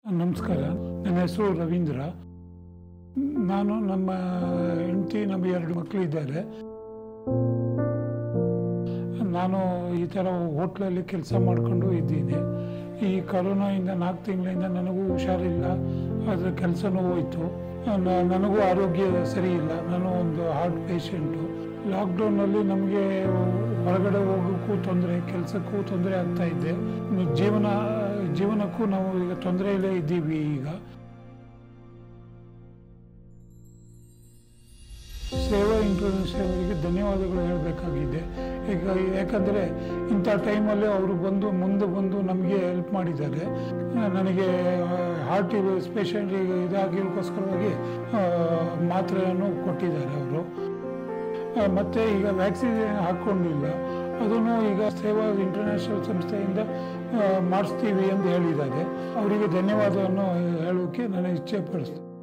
ನಮಸ್ಕಾರ ನನ್ನ ಹೆಸರು ರವೀಂದ್ರ ನಾನು ನಮ್ಮ ಹೆಂಡತಿ ನಮ್ಮ ಎರಡು ಮಕ್ಕಳು ಇದ್ದಾರೆ ನಾನು ಈ ಥರ ಹೋಟ್ಲಲ್ಲಿ ಕೆಲಸ ಮಾಡಿಕೊಂಡು ಇದ್ದೀನಿ ಈ ಕರೋನಾಯಿಂದ ನಾಲ್ಕು ತಿಂಗಳಿಂದ ನನಗೂ ಹುಷಾರಿಲ್ಲ ಅದರ ಕೆಲಸನೂ ಹೋಯಿತು ನ- ನನಗೂ ಆರೋಗ್ಯ ಸರಿ ಇಲ್ಲ ನಾನು ಒಂದು ಹಾರ್ಟ್ ಪೇಷಂಟು ಲಾಕ್ಡೌನಲ್ಲಿ ನಮಗೆ ಹೊರಗಡೆ ಹೋಗೋಕ್ಕೂ ತೊಂದರೆ ಕೆಲಸಕ್ಕೂ ತೊಂದರೆ ಆಗ್ತಾ ಇದೆ ಜೀವನ ಜೀವನಕ್ಕೂ ನಾವು ಈಗ ತೊಂದರೆಯಲ್ಲೇ ಇದ್ದೀವಿ ಈಗ ಸೇವಾ ಇಂಟರ್ನ್ಯಾಷನಲ್ ಅವರಿಗೆ ಧನ್ಯವಾದಗಳು ಹೇಳಬೇಕಾಗಿದೆ ಈಗ ಯಾಕಂದರೆ ಇಂಥ ಟೈಮಲ್ಲಿ ಅವರು ಬಂದು ಮುಂದೆ ಬಂದು ನಮಗೆ ಹೆಲ್ಪ್ ಮಾಡಿದ್ದಾರೆ ಆ, ನನಗೆ ಹಾರ್ಟ್ ಸ್ಪೆಷಲ್ ಇದಾಗಿರೋಕ್ಕೋಸ್ಕರವಾಗಿ ಆ, ಮಾತ್ರೆಯನ್ನು ಕೊಟ್ಟಿದ್ದಾರೆ ಅವರು ಮತ್ತು ಈಗ ವ್ಯಾಕ್ಸಿನ್ ಹಾಕ್ಕೊಂಡಿಲ್ಲ ಅದನ್ನು ಈಗ ಸೇವಾ ಇಂಟರ್ನ್ಯಾಷನಲ್ ಸಂಸ್ಥೆಯಿಂದ ಆ, ಮಾಡಿಸ್ತೀವಿ ಎಂದು ಹೇಳಿದ್ದಾರೆ ಅವರಿಗೆ ಧನ್ಯವಾದವನ್ನು ಹೇಳೋಕ್ಕೆ ನಾನು ಇಚ್ಛೆ ಪಡಿಸ್ತೀನಿ